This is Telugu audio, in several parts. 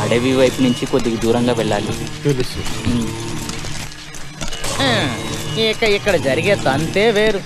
అడవి వైపు నుంచి కొద్దిగా దూరంగా వెళ్ళాలి తెలుసు ఉమ్. ఆ, ఇక ఇక్కడ జరిగే తంతే వేరు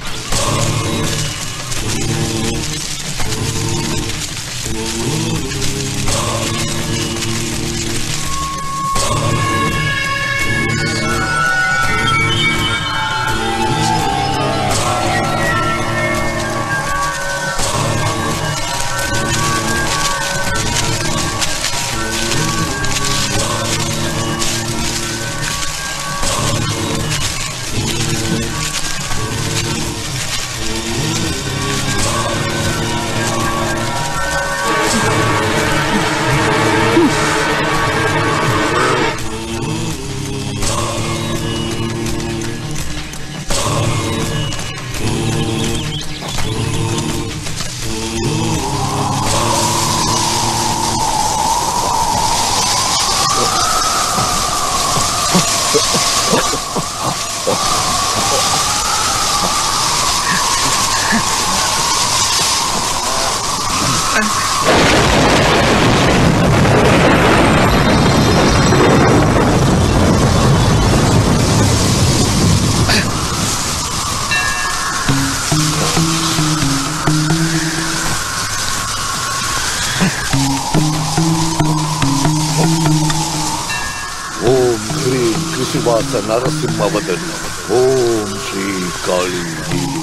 ఓం హ్రీం కృషివాస నరసింహవదన్ ఓం శ్రీ కాళీ దేవి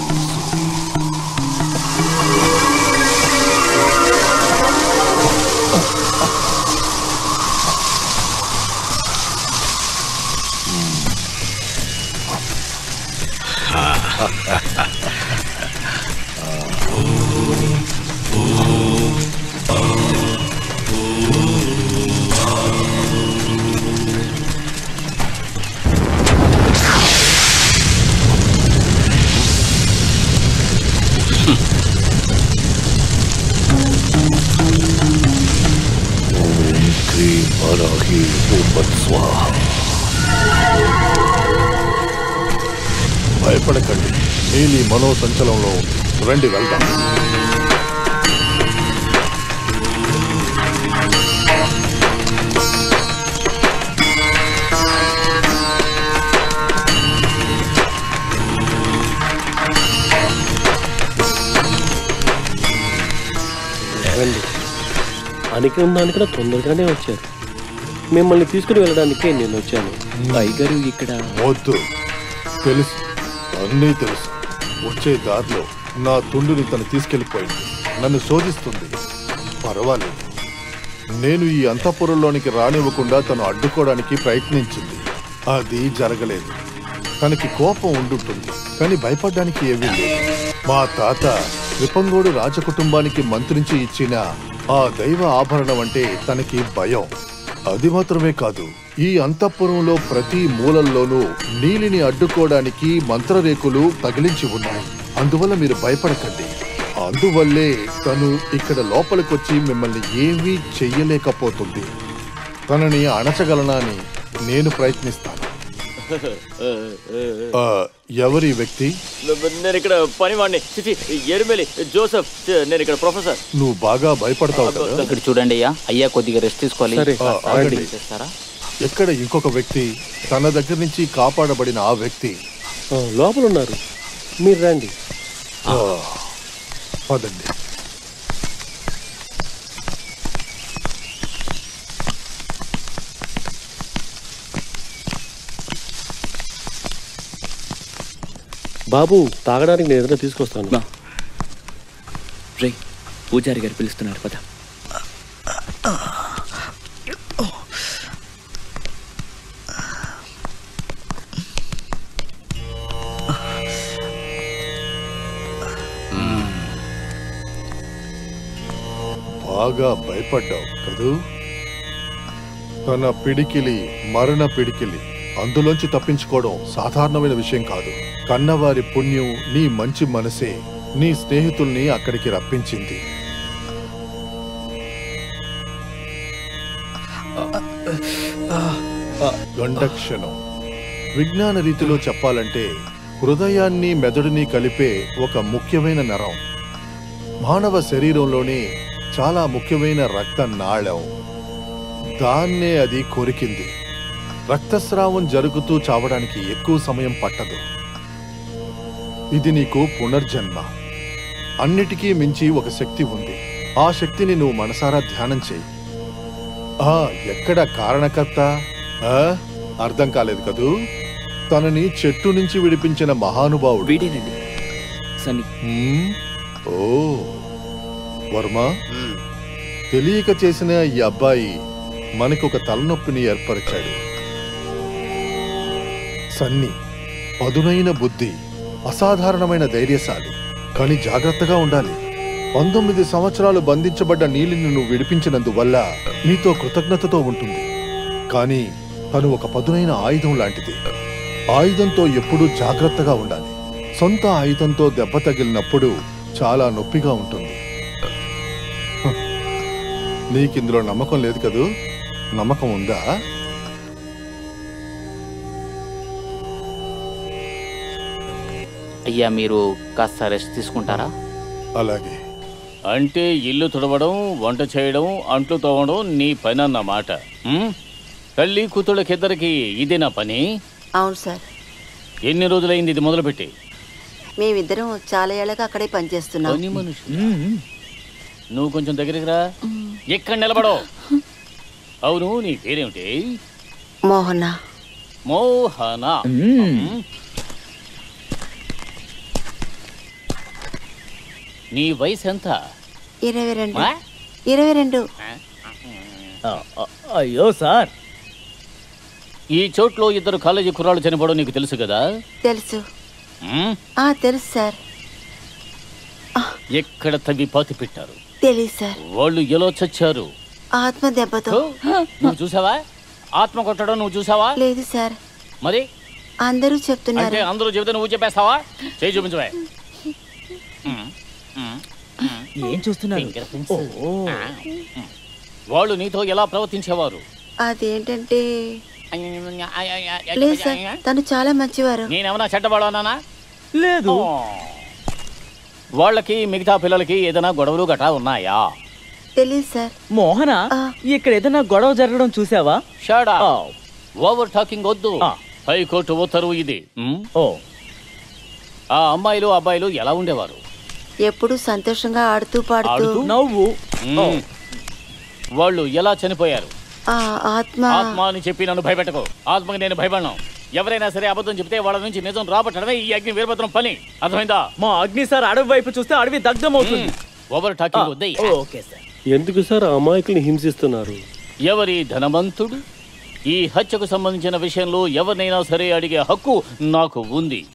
ఓం క్రీం వరాహి ఓం వత్ స్వాహ భయపడకండి నీలి మనో సంచలంలో ఉంది రండి వెళ్దాం లేవండి అనుకున్న దానికన్నా తొందరగానే వచ్చారు మిమ్మల్ని తీసుకుని వెళ్ళడానికే నేను వచ్చాను అయ్యగారు ఇక్కడ వద్దు తెలుసు అన్నీ తెలుసు వచ్చే దారిలో నా తుండుని తను తీసుకెళ్లిపోయింది నన్ను శోధిస్తుంది పర్వాలేదు నేను ఈ అంతఃపురంలోనికి రానివ్వకుండా తను అడ్డుకోవడానికి ప్రయత్నించింది అది జరగలేదు తనకి కోపం ఉండుంటుంది కానీ భయపడడానికి ఏమీ లేదు మా తాత త్రిపంగోడు రాజకుటుంబానికి మంత్రించి ఇచ్చిన ఆ దైవ ఆభరణం అంటే తనకి భయం అది మాత్రమే కాదు ఈ అంతఃపురంలో ప్రతి మూలల్లోనూ నీలిని అడ్డుకోవడానికి మంత్రరేకులు తగిలించి ఉన్నాయి అందువల్ల మీరు భయపడకండి అందువల్లే తను ఇక్కడ లోపలికొచ్చి మిమ్మల్ని ఏమీ చెయ్యలేకపోతుంది తనని అణచగలనా అని నేను ప్రయత్నిస్తాను ఆ, ఎవరి వ్యక్తి నేను ఇక్కడ పనివాడిని చిచి ఎరుమెలి జోసెఫ్ నేను ఇక్కడ ప్రొఫెసర్ నువ్వు బాగా భయపడతావు కదా ఇక్కడ చూడండి అయ్యా అయ్యా కొద్దిగా రెస్ట్ తీసుకోవాలి సరే, ఆ, ఆగండి. చేస్తారా ఎక్కడ ఇంకొక వ్యక్తి తన దగ్గర నుంచి కాపాడబడిన ఆ వ్యక్తి ఆ, లోపల ఉన్నారు మీరు రండి ఆ, పదండి బాబు తాగడానికి నేను ఏదైనా తీసుకొస్తాను బా. రే పూజారి గారు పిలుస్తున్నారు పద బాగా భయపడ్డావు కదూ తన పిడికిలి మరణ పిడికిలి అందులోంచి తప్పించుకోవడం సాధారణమైన విషయం కాదు కన్నవారి పుణ్యం నీ మంచి మనసే నీ స్నేహితుల్ని అక్కడికి రప్పించింది గండక్షణం విజ్ఞాన రీతిలో చెప్పాలంటే హృదయాన్ని మెదడుని కలిపే ఒక ముఖ్యమైన నరం మానవ శరీరంలోనే చాలా ముఖ్యమైన రక్త నాళం దాన్నే అది కోరికింది రక్తస్రావం జరుగుతూ చావడానికి ఎక్కువ సమయం పట్టదు ఇది నీకు పునర్జన్మ అన్నిటికీ మించి ఒక శక్తి ఉంది ఆ శక్తిని నువ్వు మనసారా ధ్యానం చేయి ఆ ఎక్కడ కారణకర్త ఆ అర్థం కాలేదు కదూ తనని చెట్టు నుంచి విడిపించిన మహానుభావుడు వీడేనండి సన్ని హ్మ్? ఓ వర్మ తెలియక చేసిన ఈ అబ్బాయి మనకొక తలనొప్పిని ఏర్పరిచాడు సన్ని పదునైన బుద్ధి అసాధారణమైన ధైర్యశాలి కానీ జాగ్రత్తగా ఉండాలి పంతొమ్మిది సంవత్సరాలు బంధించబడ్డ నీలిని నువ్వు విడిపించినందువల్ల నీతో కృతజ్ఞతతో ఉంటుంది కానీ తను ఒక పదునైన ఆయుధం లాంటిది ఆయుధంతో ఎప్పుడూ జాగ్రత్తగా ఉండాలి సొంత ఆయుధంతో దెబ్బ తగిలినప్పుడు చాలా నొప్పిగా ఉంటుంది హ. నీకిందులో నమ్మకం లేదు కదూ నమ్మకం ఉందా అయ్యా మీరు కాస్త రెస్ట్ తీసుకుంటారా అలాగే అంటే ఇల్లు తుడవడం వంట చేయడం అంట్లు తోవడం నీ పని అన్నమాట ఉమ్? తల్లి కూతుళ్ళకిద్దరికి ఇదే నా పని అవును సార్ ఎన్ని రోజులైంది ఇది మొదలుపెట్టి మేమిద్దరం చాలా ఏళ్ళగా అక్కడే పనిచేస్తున్నాం పని మనిషి నువ్వు కొంచెం దగ్గరికి రా ఎక్కడ నిలబడో అవును నీ పేరేమిటి మోహన మోహన ఉమ్. నీ వయసు ఎంత ఇరవై రెండు ఆ? ఇరవై రెండు ఆ, ఆ, అయ్యో సార్ ఈ చోట్లో ఇద్దరు కాలేజీ కుర్రాళ్ళు చనిపోవడం నీకు తెలుసు కదా తెలుసు ఉమ్? ఆ తెలుసు సార్ ఎక్కడ తవ్వి పాతి పెట్టారు తెలియదు సార్ వాళ్ళు ఎలా చచ్చారు ఆత్మ దెబ్బతో ఓ, నువ్వు చూసావా ఆత్మ కొట్టడం నువ్వు చూసావా లేదు సార్ మరి అందరూ అంటే చెప్తున్నారు అందరూ చెబితే నువ్వు చెప్పేస్తావా చేయి చూపించవే ఉమ్, ఉమ్, ఉమ్. ఏం చూస్తున్నారు Finger prints. ఓ వాళ్ళు నీతో ఎలా ప్రవర్తించేవారు అదేంటంటే లేదు సార్ తను చాలా మంచివారు నేనేమన్నా చెడ్డవాడానా లేదు వాళ్ళకి మిగతా పిల్లలకి ఏదైనా గొడవలు గట్రా ఉన్నాయా తెలియదు సార్ మోహన ఆ. ఇక్కడ ఏదైనా గొడవ జరగడం చూసావా షాడా ఆ, ఓవర్ టాకింగ్ వద్దు ఆ. హైకోర్టు ఉత్తర్వు ఇది ఉమ్? ఓ ఆ అమ్మాయిలు అబ్బాయిలు ఎలా ఉండేవారు ఎప్పుడు సంతోషంగా ఆడుతూ పాడుతూ ఆడుతూ? నవ్వు ఉమ్. వాళ్ళు ఎలా చనిపోయారు ఆ ఆత్మ ఆత్మ అని చెప్పి నన్ను భయపెట్టకు ఆత్మకి నేను భయపడను ఎవరైనా సరే అబద్ధం చెప్తే వాళ్ళ నుంచి నిజం రాబట్టడమే ఈ అగ్ని వీరభద్రం పని అర్థమైందా మా అగ్ని సార్ అడవి వైపు చూస్తే అడవి దగ్ధం అవుతుంది ఓవర్ ఆ, టాకింగ్ వద్దే ఓకే సార్ ఎందుకు సార్ ఆ అమాయకుల్ని హింసిస్తున్నారు ఎవరి ధనవంతుడు ఈ హత్యకు సంబంధించిన విషయంలో ఎవరినైనా సరే అడిగే హక్కు నాకు ఉంది